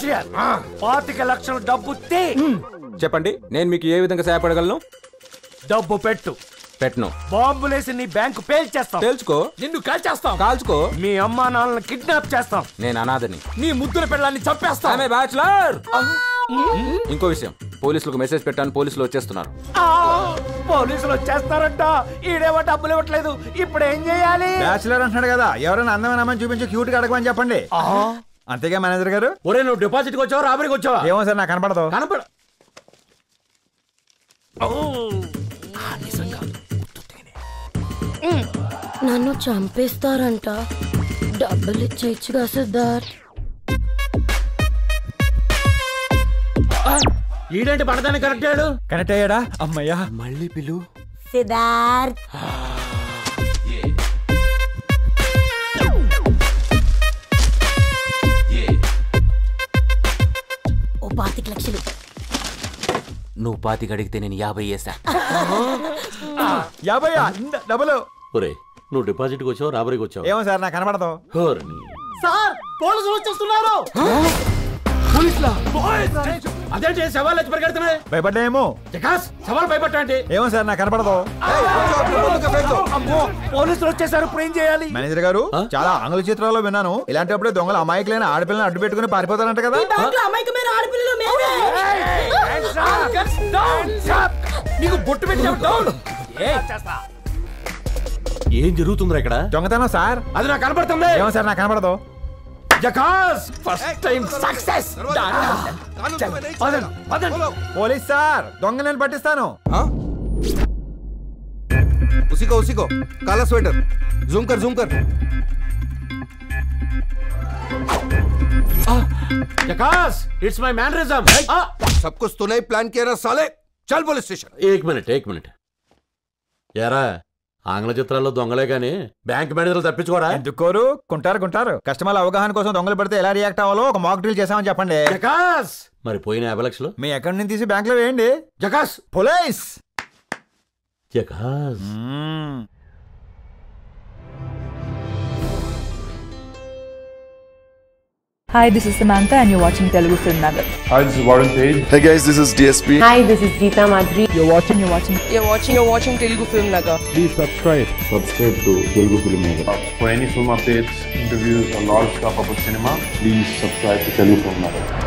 Cashier పాతిక లక్షల డబ్బు తీ చెప్పండి నేను మీకు ఏ విధంగా సహాయపడగలను డబ్బు పెట్టు పెట్టను బాంబులేసి నీ బ్యాంకు పేల్చేస్తాం తెలుసుకో నిన్ను కాల్చేస్తాం కాల్చుకో మీ అమ్మా నాన్నని కిడ్నాప్ చేస్తాం నేను అనాథని నీ ముద్దుల పిల్లల్ని చంపేస్తాం ఆమె బ్యాచులర్ ఇంకో విషయం పోలీసులకు మెసేజ్ పెట్టాను పోలీసులు వచ్చేస్తున్నారు ఆ, పోలీసులు వచ్చేస్తారంట ఈడేమో డబ్బులు ఇవ్వట్లేదు ఇప్పుడు ఏం చేయాలి బ్యాచులర్ అంటున్నాడు కదా ఎవరైనా అందమైన అమ్మాయిని చూపించి క్యూట్ గా అడగమని చెప్పండి అంతేగా మేనేజర్ గారు ఒరే నువ్వు డిపాజిట్కి వచ్చావా రాబరికి వచ్చావా ఏమో సార్ నాకు కనపడదు కనపడ నన్ను చంపేస్తారంట డబ్బులు ఇచ్చేయచ్చుగా సిద్ధార్థ్ ఈడేంటి పడదానికి కరెక్ట్ అయ్యాడు కనెక్ట్ అయ్యాడా అమ్మయ్యా మళ్ళీ పిలు సిద్ధార్థ్ ఓ పాతిక లక్షలు నువ్వు పాతికి అడిగితే నేను యాభై వేసా యాభై డబ్బులు ఒరే నువ్వు డిపాజిట్కి వచ్చావు రాబరీకి వచ్చావు ఏమో సార్ నాకు కనపడదు హోర్ని. సార్ పోలీసులు వచ్చేస్తున్నారు పోలీసులా అదేంటి సవాళ్ళు వచ్చి పరిగెడుతున్నాయి భయపడ్డాయేమో జకాస్ సవాల్ భయపట్టండి ఏమో సార్ నాకు కనపడదు అమ్మో పోలీసులు వచ్చేసారు ఇప్పుడు ఏం చేయాలి మేనేజర్ గారు చాలా ఆంగ్ల చిత్రాల్లో విన్నాను ఇలాంటప్పుడే దొంగలు అమాయకులైన ఆడపిల్లని అడ్డు పెట్టుకుని పారిపోతారంట కదా అమాయకమైన ఆడపిల్లలు మేమే Hands up! Hands up! నీకు బొట్టు పెట్టావు డౌన్ ఏం జరుగుతుందిరా ఇక్కడ దొంగతనం సార్ అది నాకు కనపడుతుంది ఏమో సార్ నాకు కనపడదు జకాస్ first time success police sir దొంగ నేను పట్టిస్తాను उसी को उसी को काला स्वेटर जूम कर जूम कर జకాస్ ఇట్స్ మై మ్యానరిజం सब कुछ तूने ही प्लान किया ना साले चल पुलिस स्टेशन ఏక్ మినిట్ ఏక్ మినిట్ ఎరా ఆంగ్ల చిత్రాల్లో దొంగలే గాని బ్యాంక్ మేనేజర్లు తప్పించుకోరా ఎందుకోరు కొంటారు కొంటారు కస్టమర్ల అవగాహన కోసం దొంగలు పడితే ఎలా రియాక్ట్ అవ్వాలో ఒక మాక్ డ్రిల్ చేసామని చెప్పండి జకాస్ మరి పోయిన యాభై లక్షలు మీ అకౌంట్ నుంచి తీసి బ్యాంక్ లో వేయండి జకాస్ పోలీస్ జకాస్ Hi, this is Samantha, and you're watching Telugu Film Nagar. Hi, this is Warren Page. Hey guys, this is DSP. Hi, this is Geeta Madhuri. You're watching, you're watching. You're watching, you're watching Telugu Film Nagar. Please subscribe. Subscribe to Telugu Film Nagar. For any film updates, interviews, or lot of stuff about cinema, please subscribe to Telugu Film Nagar.